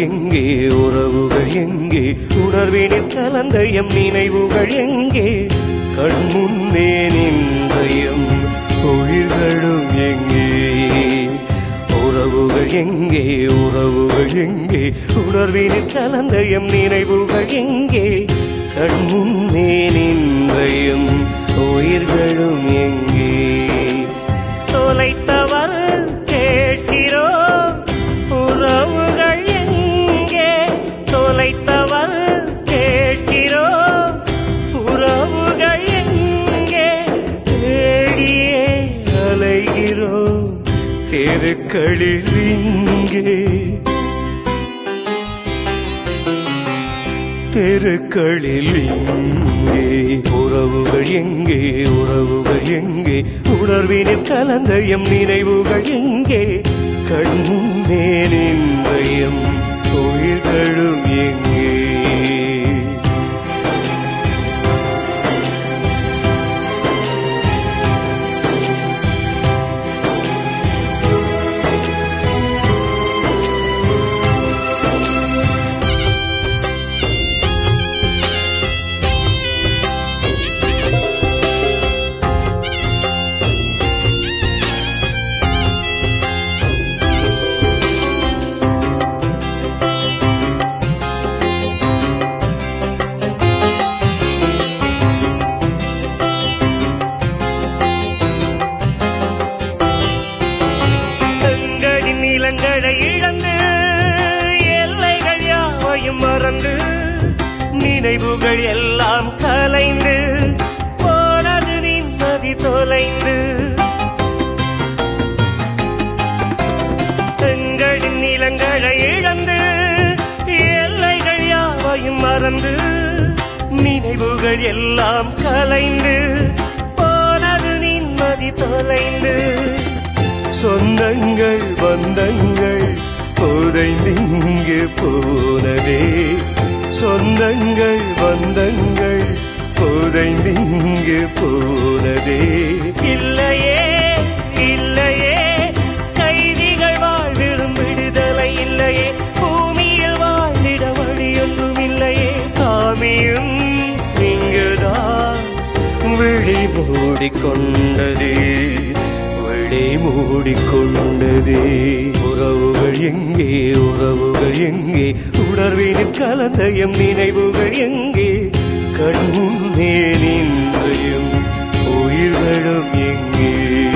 எங்கே உறவுகள் எங்கே உணர்வினில் கலந்த எம் நினைவுகள் எங்கே கண் முன்னே நின்றயம் உயிர்களும் எங்கே உறவுகள் எங்கே உறவுகள் எங்கே உணர்வினில் கலந்த எம் நினைவுகள் எங்கே கண் முன்னே நின்றயம் உயிர்களும் எங்கே தொலைத்தவர் கேட்கிறோம் உறவுகள் எங்கே தொலைத்தவர் கேட்கிறோம் உறவுகள் எங்கே தேடியே அலைகிறோம் தெருக்களில் இங்கே தெருக்களில் இங்கே உறவுகள் எங்கே உறவுகள் எங்கே உணர்வினில் கலந்த எம் நினைவுகள் எங்கே கண்முன்னே நின்ற எம் உயிர்களும் எங்கே தங்களின் நிலங்களை இழந்து எல்லைகள் யாவையும் மறந்து நினைவுகள் எல்லாம் கலைந்து போனது நிம்மதி தொலைந்து தங்களின் நிலங்களை இழந்து எல்லைகள் யாவையும் மறந்து நினைவுகள் எல்லாம் கலைந்து போனது நிம்மதி தொலைந்து சொந்தங்கள் பந்தங்கள் புதைந்திங்கு போனதே சொந்தங்கள் பந்தங்கள் புதைந்திங்கு போனதே இல்லையே இல்லையே கைதிகள் வாழ்விடும் விடுதலை இல்லையே பூமியில் வாழ்ந்திட வழியொன்றும் இல்லையே காமியும் இங்குதான் விழி மூடிக்கொண்டதே விழி மூடிக்கொண்டதே உறவுகள் எங்கே உறவுகள் எங்கே உணர்வினில் கலந்த எம் நினைவுகள் எங்கே கண் முன்னே நின்றையும் உயிர்களும் எங்கே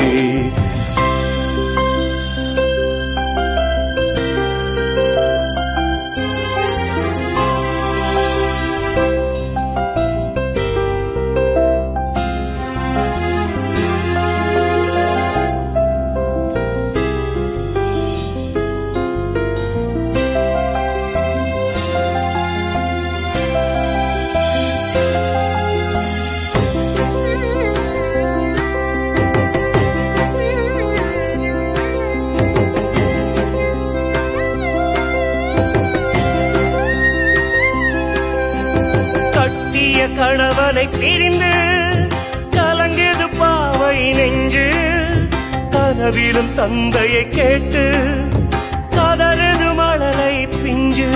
கட்டிய கணவனை பிரிந்து கலங்கியது பாவை நெஞ்சு கனவிலும் தந்தையை கேட்டு கதறுது மழலை பிஞ்சு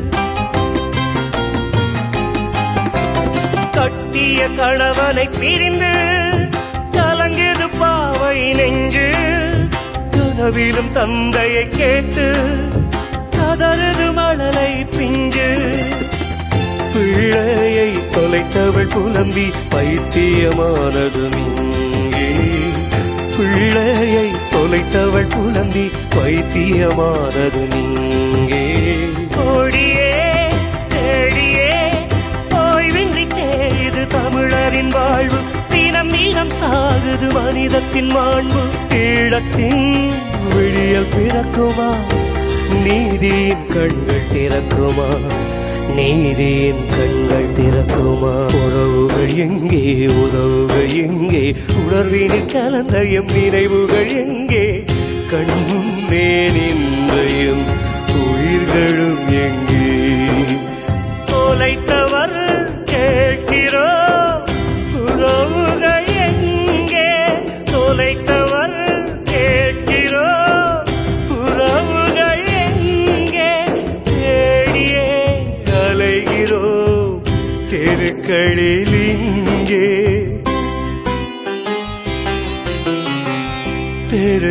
கட்டிய கணவனை பிரிந்து கலங்கியது பாவை நெஞ்சு கனவிலும் தந்தையை கேட்டு கதறுது மழலை பிஞ்சு பிள்ளையை தொலைத்தவள் புலம்பி பைத்தியமானது இங்கே பிள்ளையை தொலைத்தவள் புலம்பி பைத்தியமானது இங்கே ஓடியே தேடியே ஓய்வின்றி தேயுது தமிழரின் வாழ்வு தினம் தினம் சாகுது மனிதத்தின் மாண்பு ஈழத்தின் விழியல் பிறக்குமா நீதியின் கண்கள் திறக்குமா நீதியின் கண்கள் திறக்குமா உறவுகள் எங்கே உறவுகள் எங்கே உணர்வினில் கலந்த எம் நினைவுகள் எங்கே கண் முன்னே நின்றையும் உயிர்களும் எங்கே தொலைத்தவர் கேட்கிறோம் உறவுகள் எங்கே தொலைத்தவர் கேட்கிறோம் உறவுகள் எங்கே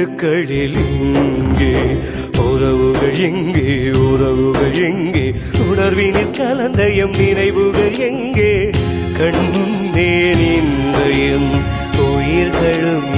எழுத்துக்களில் எங்கே உறவுகள் எங்கே உறவுகள் எங்கே உணர்வினில் கலந்த எம் நினைவுகள் எங்கே கண்முன்னே நின்ற எம் உயிர்களும்